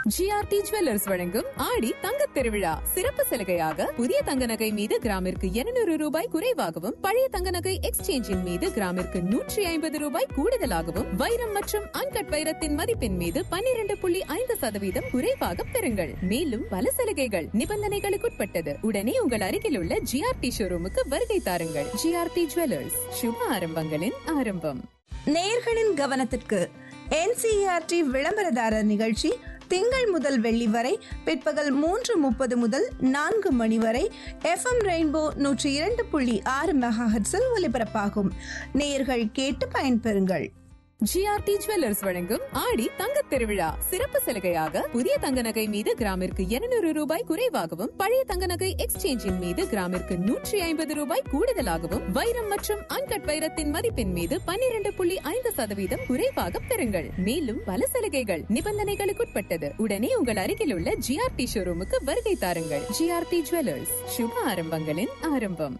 GRT jewellers வழங்கும் ஆடி தங்கத் திருவிழா சிறப்பு சலுகையாக புதிய தங்க நகை மீது கிராமிற்கு 200 ரூபாய் குறைவாகவும் பழைய தங்க நகை எக்ஸ்சேஞ்சின் மீது கிராமிற்கு நூற்றி ஐம்பது ரூபாய் கூடுதலாகவும் வைரம் மற்றும் அன்கட் வைரத்தின் மதிப்பின் மீது 12.5% புள்ளி ஐந்து சதவீதம் குறைவாக பெறுங்கள் மேலும் பல சலுகைகள் நிபந்தனைகளுக்குட்பட்டது உடனே உங்கள் அருகில் உள்ள ஜிஆர்டி ஷோரூமுக்கு வருகை தாருங்கள் ஜிஆர்டி ஜுவல்லர்ஸ் சுப ஆரம்பங்களின் ஆரம்பம் நேயர்களின் கவனத்திற்கு என்சிஆர்டி விளம்பரதாரர் நிகழ்ச்சி திங்கள் முதல் வெள்ளி வரை பிற்பகல் மூன்று முப்பது முதல் நான்கு மணி வரை எஃப்எம் ரெயின்போ நூற்றி இரண்டு புள்ளி ஆறு மெகாஹெட்ஸில் ஒலிபரப்பாகும் நேயர்கள் கேட்டு பயன்பெறுங்கள் ஜிஆர்டி ஜுவல்லர்ஸ் வழங்கும் ஆடி தங்கத் திருவிழா சிறப்பு சலுகையாக புதிய தங்க நகை மீது கிராமிற்கு 200 ரூபாய் குறைவாகவும் பழைய தங்க நகை எக்ஸ்சேஞ்சின் மீது கிராமிற்கு நூற்றி ஐம்பது ரூபாய் கூடுதலாகவும் வைரம் மற்றும் அன்கட் வைரத்தின் மதிப்பின் மீது 12.5% புள்ளி ஐந்து சதவீதம் குறைவாக பெறுங்கள் மேலும் பல சலுகைகள் நிபந்தனைகளுக்குட்பட்டது உடனே உங்கள் அருகில் உள்ள ஜிஆர்டி ஷோரூமுக்கு வருகை தாருங்கள் ஜிஆர்டி ஜுவல்லர்ஸ் சுப ஆரம்பங்களின் ஆரம்பம்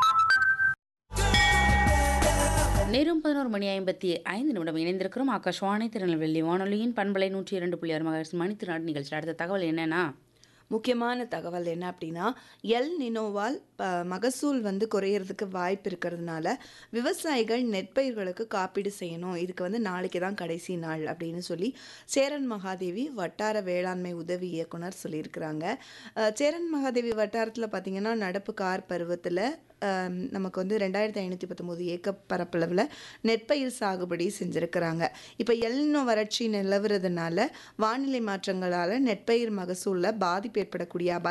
நேரும் பதினோரு மணி ஐம்பத்தி ஐந்து நிமிடம் இணைந்திருக்கிறோம் ஆகாஷ்வாணி திருநெல்வேலி வானொலியின் பண்பலை நூற்றி இரண்டு புள்ளி ஆறு மகர்ஸ் மணித்திருநாடு நிகழ்ச்சி அடுத்த தகவல் என்னன்னா முக்கியமான தகவல் என்ன அப்படின்னா எல் நினோவால் ப- மகசூல் வந்து குறையிறதுக்கு வாய்ப்பு இருக்கிறதுனால விவசாயிகள் நெற்பயிர்களுக்கு காப்பீடு செய்யணும் இதுக்கு வந்து நாளைக்கு தான் கடைசி நாள் அப்படின்னு சொல்லி சேரன் மகாதேவி வட்டார வேளாண்மை உதவி இயக்குனர் சொல்லியிருக்கிறாங்க அஹ், சேரன் மகாதேவி வட்டாரத்தில் பார்த்தீங்கன்னா நடப்பு கார் பருவத்தில் நமக்கு வந்து ரெண்டாயிரத்தி ஐநூற்றி பத்தொம்போது ஏக்கர் பரப்பளவில் நெற்பயிர் சாகுபடி செஞ்சுருக்கிறாங்க இப்போ எல்னோ வறட்சி நிலவுறதுனால வானிலை மாற்றங்களால் நெற்பயிர் மகசூலில் பாதிப்பு ஏற்படக்கூடிய அபாயம்